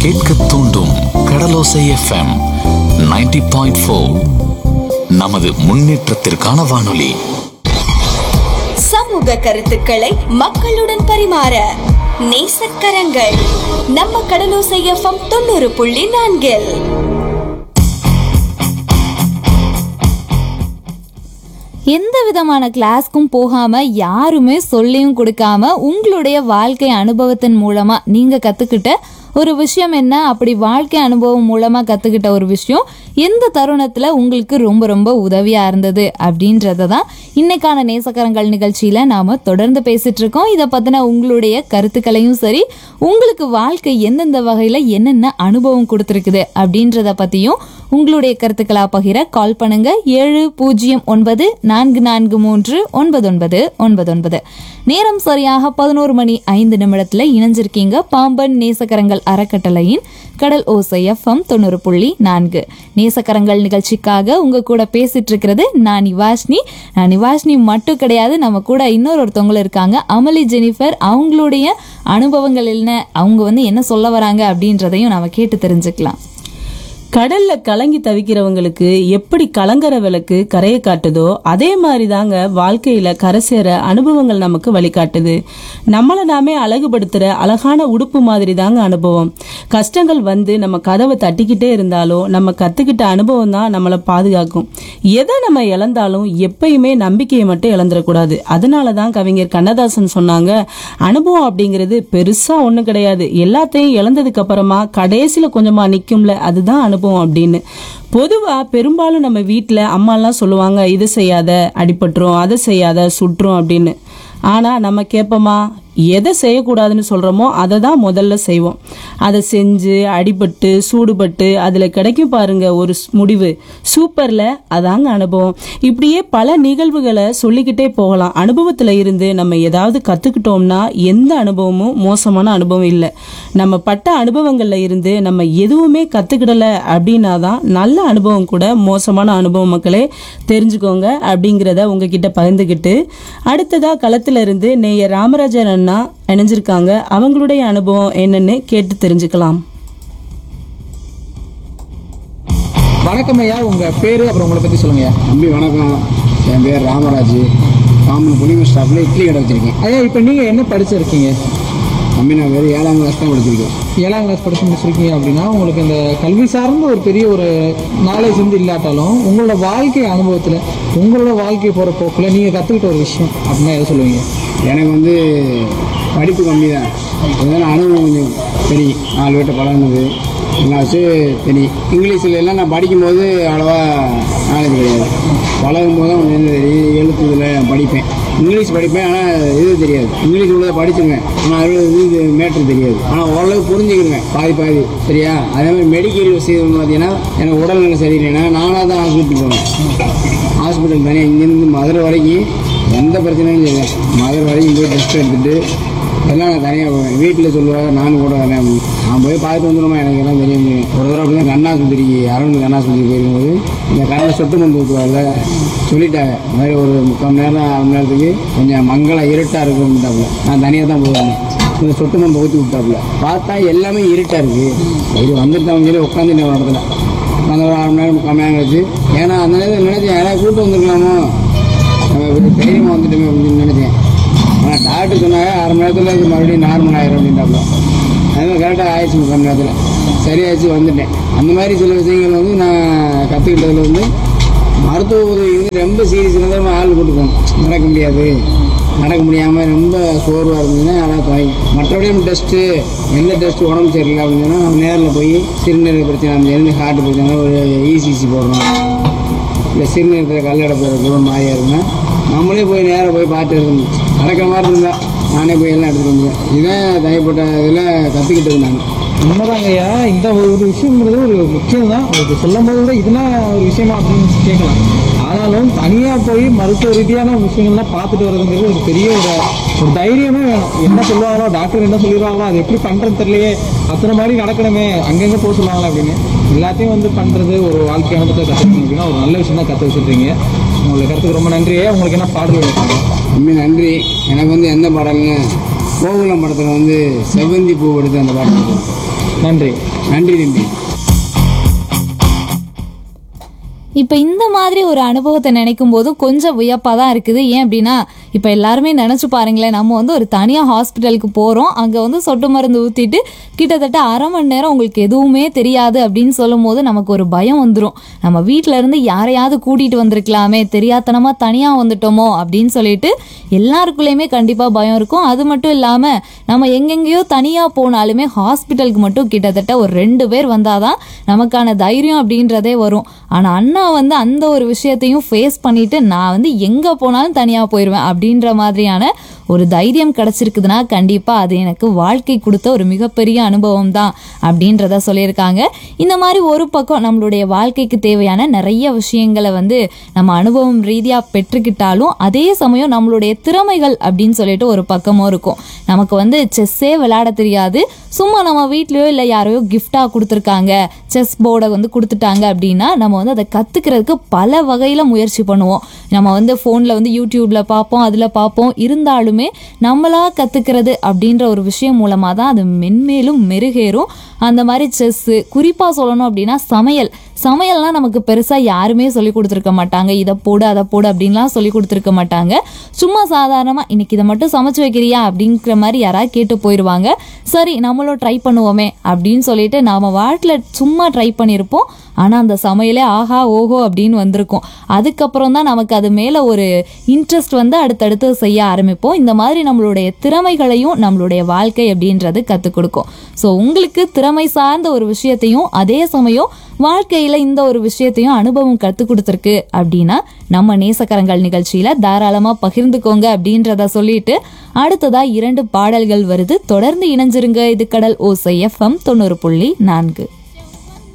கேட்க தூண்டும் கடலோசை FM 90.4 point நமது முன்னேற்றத்திற்கான வானொலி சமூக கருத்துக்களை மக்களுடன் பரிமாற நேசக்கரங்கள் நம்ம கடலோசை எஃப்எம் தொண்ணூறு புள்ளி நான்கில் எந்த விதமான கிளாஸ்க்கும் போகாம யாருமே சொல்லியும் கொடுக்காம உங்களுடைய வாழ்க்கை அனுபவத்தின் மூலமா நீங்க கத்துக்கிட்ட ஒரு விஷயம் என்ன அப்படி வாழ்க்கை அனுபவம் மூலமா கத்துக்கிட்ட ஒரு விஷயம் எந்த தருணத்துல உங்களுக்கு ரொம்ப ரொம்ப உதவியா இருந்தது அப்படின்றத தான் இன்னைக்கான நேசக்கரங்கள் நிகழ்ச்சியில நாம தொடர்ந்து பேசிட்டு இருக்கோம் இதை பத்தின உங்களுடைய கருத்துக்களையும் சரி உங்களுக்கு வாழ்க்கை எந்தெந்த வகையில என்னென்ன அனுபவம் கொடுத்துருக்குது அப்படின்றத பத்தியும் உங்களுடைய கருத்துக்களா பகிர கால் பண்ணுங்க ஏழு பூஜ்ஜியம் ஒன்பது நான்கு நான்கு மூன்று ஒன்பது ஒன்பது ஒன்பது ஒன்பது நேரம் சரியாக பதினோரு மணி ஐந்து நிமிடத்துல இணைஞ்சிருக்கீங்க பாம்பன் நேசக்கரங்கள் அறக்கட்டளையின் கடல் ஓசை எஃப்எம் தொண்ணூறு புள்ளி நான்கு நேசக்கரங்கள் நிகழ்ச்சிக்காக உங்க கூட பேசிட்டு இருக்கிறது நான் நிவாஷ்னி நான் நிவாஷ்னி மட்டும் கிடையாது நம்ம கூட இன்னொரு ஒருத்தவங்களும் இருக்காங்க அமளி ஜெனிஃபர் அவங்களுடைய அனுபவங்கள் என்ன அவங்க வந்து என்ன சொல்ல வராங்க அப்படின்றதையும் நாம கேட்டு தெரிஞ்சுக்கலாம் கடல்ல கலங்கி தவிக்கிறவங்களுக்கு எப்படி கலங்கர விளக்கு கரையை காட்டுதோ அதே மாதிரி தாங்க வாழ்க்கையில கரை சேர அனுபவங்கள் நமக்கு வழிகாட்டுது நம்மளை நாமே அழகுபடுத்துற அழகான உடுப்பு மாதிரி தாங்க அனுபவம் கஷ்டங்கள் வந்து நம்ம கதவை தட்டிக்கிட்டே இருந்தாலும் நம்ம கத்துக்கிட்ட அனுபவம் தான் நம்மளை பாதுகாக்கும் எதை நம்ம இழந்தாலும் எப்பயுமே நம்பிக்கையை மட்டும் இழந்துடக்கூடாது அதனால தான் கவிஞர் கண்ணதாசன் சொன்னாங்க அனுபவம் அப்படிங்கிறது பெருசா ஒண்ணும் கிடையாது எல்லாத்தையும் இழந்ததுக்கு அப்புறமா கடைசியில கொஞ்சமா நிக்கும்ல அதுதான் அனுபவம் அப்படின்னு பொதுவா பெரும்பாலும் நம்ம வீட்டில் அம்மாலாம் சொல்லுவாங்க இது செய்யாத அடிபட்டுரும் அதை செய்யாத சுற்றும் அப்படின்னு ஆனா நம்ம கேட்போமா எதை செய்யக்கூடாதுன்னு சொல்றோமோ அதை தான் முதல்ல செய்வோம் அதை செஞ்சு அடிபட்டு சூடுபட்டு அதுல கிடைக்கும் பாருங்க ஒரு ஸ்- முடிவு சூப்பர்ல அதாங்க அனுபவம் இப்படியே பல நிகழ்வுகளை சொல்லிக்கிட்டே போகலாம் அனுபவத்துல இருந்து நம்ம ஏதாவது கத்துக்கிட்டோம்னா எந்த அனுபவமும் மோசமான அனுபவம் இல்லை நம்ம பட்ட அனுபவங்கள்ல இருந்து நம்ம எதுவுமே கத்துக்கிடல அப்படின்னா தான் நல்ல அனுபவம் கூட மோசமான அனுபவம் மக்களே தெரிஞ்சுக்கோங்க அப்படிங்கிறத உங்ககிட்ட பகிர்ந்துக்கிட்டு அடுத்ததா களத்துல இருந்து நேயர் ராமராஜன் அண்ணா இணைஞ்சிருக்காங்க அவங்களுடைய அனுபவம் என்னன்னு கேட்டு தெரிஞ்சுக்கலாம் வணக்கம் ஐயா உங்க பேரு அப்புறம் உங்களை பத்தி சொல்லுங்க ஐயா. தம்பி வணக்கம் என் பேர் ராமராஜ் பாம்பன் புலிம ஸ்டாஃபில் இட்லி கடை வச்சிருக்கேன் ஐயா இப்போ நீங்க என்ன படிச்சிருக்கீங்க தம்பி நான் வேறு ஏழாம் கிளாஸ் தான் படிச்சிருக்கேன் ஏழாம் கிளாஸ் படிச்சு முடிச்சிருக்கீங்க அப்படின்னா உங்களுக்கு இந்த கல்வி சார்ந்த ஒரு பெரிய ஒரு நாலேஜ் வந்து இல்லாட்டாலும் உங்களோட வாழ்க்கை அனுபவத்துல உங்களோட வாழ்க்கை போற போக்குல நீங்க கத்துக்கிட்ட ஒரு விஷயம் அப்படின்னா எதை சொல்லுவீங்க எனக்கு வந்து படிப்பு கம்மி தான் இருந்தாலும் அனுபவம் கொஞ்சம் தெரியும் நாலு பேர்ட்ட பழகுனது எல்லாம் வச்சு தெரியும் இங்கிலீஷில் எல்லாம் நான் படிக்கும்போது அவ்வளோவா நாலேஜ் கிடையாது பழகும் போது தான் கொஞ்சம் தெரியும் எழுத்து இதில் படிப்பேன் இங்கிலீஷ் படிப்பேன் ஆனால் இது தெரியாது இங்கிலீஷ் உள்ளதை படிச்சுருவேன் ஆனால் அதில் இது மேட்ரு தெரியாது ஆனால் ஓரளவு புரிஞ்சுக்கிடுவேன் பாதி பாதி சரியா அதே மாதிரி மெடிக்கல் விஷயம் பார்த்தீங்கன்னா எனக்கு உடல்நிலை சரியில்லைன்னா நானாக தான் ஹாஸ்பிட்டல் போவேன் ஹாஸ்பிட்டல் தானே இங்கேருந்து மதுரை வரைக்கும் எந்த பிரச்சனையும் இல்லை மதுரை வரைக்கும் போய் டெஸ்ட் எடுத்துட்டு எல்லாம் நான் தனியாக போவேன் வீட்டில் சொல்லுவாங்க நானும் கூட வரேன் அப்படின்னு. நான் போய் பார்த்துட்டு வந்துடுமா எனக்கு எல்லாம் தெரியும் ஒரு தடவை அப்படி தான் கண்ணாஸ்பத்திரிக்கு அரவிந்த் கண்ணாஸ்பத்திரி போயிருக்கும்போது இந்த கண்ணில் சொட்டு மருந்து ஊற்றுவார்ல சொல்லிட்டாங்க இந்த மாதிரி ஒரு முக்கால் மணி நேரம் அரை மணி நேரத்துக்கு கொஞ்சம் மங்கள இருட்டாக இருக்கும்ட்டாப்புல நான் தனியாக தான் போவேன் இந்த சொட்டு மருந்து ஊற்றி விட்டாப்புல பார்த்தா எல்லாமே இருட்டாக இருக்குது இது வந்துட்டு அவங்க சொல்லி உட்காந்துட்டேன் ஒரு இடத்துல அந்த ஒரு அரை மணி நேரம் முக்கால் மணி நேரம் கழிச்சு ஏன்னா அந்த நேரத்தில் நினைச்சேன் யாராவது கூப்பிட்டு வந்திருக்கலாமோ நம்ம இப்படி தைரியமாக வந்துட்டோமே அப்படின்னு நினைச்சேன் ஆனால் டாக்டர் சொன்னாங்க அரை மணி நேரத்தில் இது மறுபடியும் நார்மல் ஆயிரும் அப்படின்ட்டாப்புல அதனால கரெக்டாக ஆயிடுச்சு முக்கால் மணி நேரத்தில் சரியாச்சு வந்துட்டேன் அந்த மாதிரி சில விஷயங்கள் வந்து நான் கற்றுக்கிட்டதுல வந்து மருத்துவ உதவி வந்து ரொம்ப சீரியஸ் இருந்தால் ஆள் கூட்டு போகணும் நடக்க முடியாது நடக்க முடியாமல் ரொம்ப சோர்வாக இருந்ததுன்னா யாராவது துணை மற்றபடி நம்ம டெஸ்ட்டு எந்த டெஸ்ட்டு உடம்பு சரியில்லை அப்படின்னு சொன்னால் நம்ம நேரில் போய் சிறுநீரக பிரச்சனை அந்த இருந்து ஹார்ட் பிரச்சனை ஒரு இசிசி போடுறோம் இல்லை சிறுநீரகத்தில் கல்லடை போகிறது ஒரு மாதிரியா இருக்குன்னா நம்மளே போய் நேராக போய் பார்த்து இருக்கணும் நடக்கிற மாதிரி இருந்தால் நானே போய் எல்லாம் எடுத்துகிட்டு வந்துடுவேன் இதான் தனிப்பட்ட இதில் கற்றுக்கிட்டது நான் உண்மைதாங்க ஐயா இந்த ஒரு விஷயங்கிறது ஒரு முக்கியம் தான் உங்களுக்கு சொல்லும் போது கூட இதெல்லாம் ஒரு விஷயமா அப்படின்னு கேட்கலாம் ஆனாலும் தனியாக போய் மருத்துவ ரீதியான விஷயங்கள்லாம் பார்த்துட்டு வர்றதுங்கிறது ஒரு பெரிய ஒரு ஒரு தைரியமே வேணும் என்ன சொல்லுவாங்களோ டாக்டர் என்ன சொல்லிடுவாங்களோ அது எப்படி பண்ணுறது தெரியலையே அத்தனை மாதிரி நடக்கணுமே அங்கங்கே போக சொல்லுவாங்களா அப்படின்னு எல்லாத்தையும் வந்து பண்ணுறது ஒரு வாழ்க்கை அனுபவத்தை கற்றுக்கணும் அப்படின்னா ஒரு நல்ல விஷயம் தான் கற்று வச்சுருக்கீங்க உங்களுக்கு கருத்துக்கு ரொம்ப நன்றி உங்களுக்கு என்ன பாடல் வேணும் ரொம்ப நன்றி எனக்கு வந்து எந்த பாடல்னு கோகுலம் படத்தில் வந்து செவ்வந்தி பூ எடுத்து அந்த பாட்டு நன்றி நன்றி நன்றி இப்போ இந்த மாதிரி ஒரு அனுபவத்தை நினைக்கும் போது கொஞ்சம் வியப்பாக தான் இருக்குது ஏன் அப்படின்னா இப்போ எல்லாருமே நினச்சி பாருங்களேன் நம்ம வந்து ஒரு தனியாக ஹாஸ்பிட்டலுக்கு போகிறோம் அங்கே வந்து சொட்டு மருந்து ஊற்றிட்டு கிட்டத்தட்ட அரை மணி நேரம் உங்களுக்கு எதுவுமே தெரியாது அப்படின்னு சொல்லும் போது நமக்கு ஒரு பயம் வந்துடும் நம்ம வீட்டில இருந்து யாரையாவது கூட்டிகிட்டு வந்திருக்கலாமே தெரியாதனமாக தனியாக வந்துட்டோமோ அப்படின்னு சொல்லிட்டு எல்லாருக்குள்ளேயுமே கண்டிப்பாக பயம் இருக்கும் அது மட்டும் இல்லாமல் நம்ம எங்கெங்கேயோ தனியாக போனாலுமே ஹாஸ்பிட்டலுக்கு மட்டும் கிட்டத்தட்ட ஒரு ரெண்டு பேர் வந்தாதான் நமக்கான தைரியம் அப்படின்றதே வரும் ஆனால் அண்ணா வந்து அந்த ஒரு விஷயத்தையும் ஃபேஸ் பண்ணிட்டு நான் வந்து எங்கே போனாலும் தனியாக போயிடுவேன் அப்படின்ற மாதிரியான ஒரு தைரியம் கிடைச்சிருக்குதுன்னா கண்டிப்பாக அது எனக்கு வாழ்க்கை கொடுத்த ஒரு மிகப்பெரிய அனுபவம் தான் அப்படின்றத சொல்லியிருக்காங்க இந்த மாதிரி ஒரு பக்கம் நம்மளுடைய வாழ்க்கைக்கு தேவையான நிறைய விஷயங்களை வந்து நம்ம அனுபவம் ரீதியாக பெற்றுக்கிட்டாலும் அதே சமயம் நம்மளுடைய திறமைகள் அப்படின்னு சொல்லிட்டு ஒரு பக்கமும் இருக்கும் நமக்கு வந்து செஸ்ஸே விளையாட தெரியாது சும்மா நம்ம வீட்லயோ இல்லை யாரையோ கிஃப்டாக கொடுத்துருக்காங்க செஸ் போர்டை வந்து கொடுத்துட்டாங்க அப்படின்னா நம்ம வந்து அதை கற்றுக்கிறதுக்கு பல வகையில் முயற்சி பண்ணுவோம் நம்ம வந்து ஃபோனில் வந்து யூடியூப்பில் பார்ப்போம் அதில் பார்ப்போம் இருந்தாலுமே நம்மளா கற்றுக்கிறது அப்படின்ற ஒரு விஷயம் மூலமாக தான் அது மென்மேலும் மெருகேறும் அந்த மாதிரி செஸ்ஸு குறிப்பாக சொல்லணும் அப்படின்னா சமையல் சமையல்லாம் நமக்கு பெருசாக யாருமே சொல்லி கொடுத்துருக்க மாட்டாங்க இதை போடு அதை போடு அப்படின்லாம் சொல்லி கொடுத்துருக்க மாட்டாங்க சும்மா சாதாரணமாக இன்னைக்கு இதை மட்டும் சமைச்சு வைக்கிறியா அப்படிங்கிற மாதிரி யாராவது கேட்டு போயிடுவாங்க சரி நம்மளும் ட்ரை பண்ணுவோமே அப்படின்னு சொல்லிட்டு நாம் வாழ்க்கையில் சும்மா ட்ரை பண்ணியிருப்போம் ஆனால் அந்த சமையலே ஆஹா ஓஹோ அப்படின்னு வந்திருக்கும் அதுக்கப்புறம் தான் நமக்கு அது மேலே ஒரு இன்ட்ரெஸ்ட் வந்து அடுத்தடுத்து செய்ய ஆரம்பிப்போம் இந்த மாதிரி நம்மளுடைய திறமைகளையும் நம்மளுடைய வாழ்க்கை அப்படின்றது கற்றுக் கொடுக்கும் ஸோ உங்களுக்கு திறமை சார்ந்த ஒரு விஷயத்தையும் அதே சமயம் வாழ்க்கையில் இந்த ஒரு விஷயத்தையும் அனுபவம் கற்றுக் கொடுத்துருக்கு அப்படின்னா நம்ம நேசக்கரங்கள் நிகழ்ச்சியில் தாராளமாக பகிர்ந்துக்கோங்க அப்படின்றத சொல்லிட்டு அடுத்ததா இரண்டு பாடல்கள் வருது தொடர்ந்து இணைஞ்சிருங்க இது கடல் ஓசை எஃப்எம் தொண்ணூறு புள்ளி நான்கு